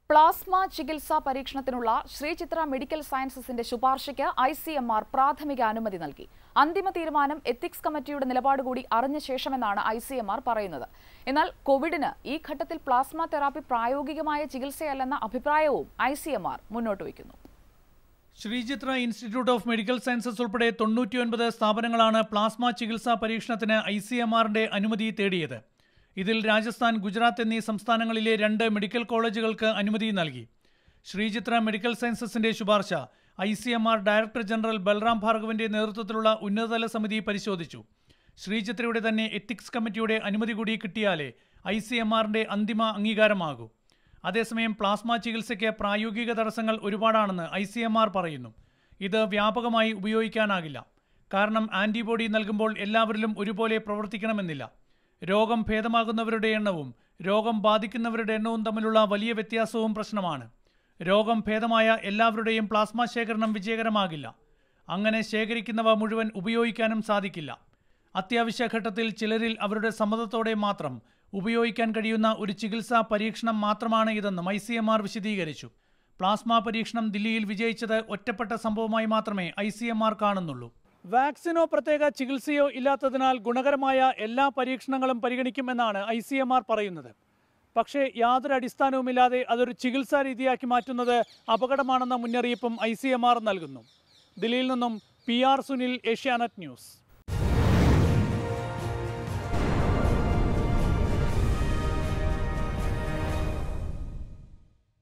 plasma ചികിത്സാ പരീക്ഷണത്തിനുള്ള Sreechitra medical സയൻസസിന്റെ ശുപാർശയ്ക്ക് ഐ സി എം ആർ പ്രാഥമിക അനുമതി നൽകി അന്തിമ തീരുമാനം എത്തിക്സ് കമ്മിറ്റിയുടെ നിലപാട് കൂടി അറിഞ്ഞ ശേഷമെന്നാണ് ഐ സി എം ആർ പറയുന്നത് എന്നാൽ കോവിഡിന് ഈ ഘട്ടത്തിൽ പ്ലാസ്മ തെറാപ്പി പ്രായോഗികമായ ചികിത്സയല്ലെന്ന അഭിപ്രായവും ഐ സി എം ആർ മുന്നോട്ട് വയ്ക്കുന്നു Sreechitra institute of medical sciences ഉൾപ്പെടെ തൊണ്ണൂറ്റിയൊൻപത് സ്ഥാപനങ്ങളാണ് പ്ലാസ്മ ചികിത്സാ പരീക്ഷണത്തിന് ഐ സി എം ആറിന്റെ അനുമതി തേടിയത് ഇതിൽ രാജസ്ഥാൻ ഗുജറാത്ത് എന്നീ സംസ്ഥാനങ്ങളിലെ രണ്ട് മെഡിക്കൽ കോളേജുകൾക്ക് അനുമതി നൽകി ശ്രീചിത്ര മെഡിക്കൽ സയൻസസിന്റെ ശുപാർശ I C M R director general Balram ഭാർഗവിന്റെ നേതൃത്വത്തിലുള്ള ഉന്നതതല സമിതി പരിശോധിച്ചു ശ്രീചിത്രയുടെ തന്നെ എത്തിക്സ് കമ്മിറ്റിയുടെ അനുമതി കൂടി കിട്ടിയാലേ ഐ സി എം ആറിന്റെ അന്തിമ അംഗീകാരമാകൂ അതേസമയം പ്ലാസ്മ ചികിത്സയ്ക്ക് പ്രായോഗിക തടസ്സങ്ങൾ ഒരുപാടാണെന്ന് ഐ സി എം ആർ പറയുന്നു ഇത് വ്യാപകമായി ഉപയോഗിക്കാനാകില്ല കാരണം ആന്റിബോഡി നൽകുമ്പോൾ എല്ലാവരിലും ഒരുപോലെ പ്രവർത്തിക്കണമെന്നില്ല രോഗം ഭേദമാകുന്നവരുടെ എണ്ണവും രോഗം ബാധിക്കുന്നവരുടെ എണ്ണവും തമ്മിലുള്ള വലിയ വ്യത്യാസവും പ്രശ്നമാണ് രോഗം ഭേദമായ എല്ലാവരുടെയും പ്ലാസ്മ ശേഖരണം വിജയകരമാകില്ല അങ്ങനെ ശേഖരിക്കുന്നവ മുഴുവൻ ഉപയോഗിക്കാനും സാധിക്കില്ല അത്യാവശ്യ ഘട്ടത്തിൽ ചിലരിൽ അവരുടെ സമ്മതത്തോടെ മാത്രം ഉപയോഗിക്കാൻ കഴിയുന്ന ഒരു ചികിത്സാ പരീക്ഷണം മാത്രമാണ് ഇതെന്നും ഐ സി എം ആർ വിശദീകരിച്ചു പ്ലാസ്മ പരീക്ഷണം ദില്ലിയിൽ വിജയിച്ചത് ഒറ്റപ്പെട്ട സംഭവമായി മാത്രമേ ഐ സി എം ആർ കാണുന്നുള്ളൂ വാക്സിനോ പ്രത്യേക ചികിത്സയോ ഇല്ലാത്തതിനാൽ ഗുണകരമായ എല്ലാ പരീക്ഷണങ്ങളും പരിഗണിക്കുമെന്നാണ് ഐ സി എം ആർ പറയുന്നത് പക്ഷേ യാതൊരു അടിസ്ഥാനവുമില്ലാതെ അതൊരു ചികിത്സാ രീതിയാക്കി മാറ്റുന്നത് അപകടമാണെന്ന മുന്നറിയിപ്പും ഐ സി എം ആർ നൽകുന്നു ദില്ലിയിൽ നിന്നും P R Sunil Asianet news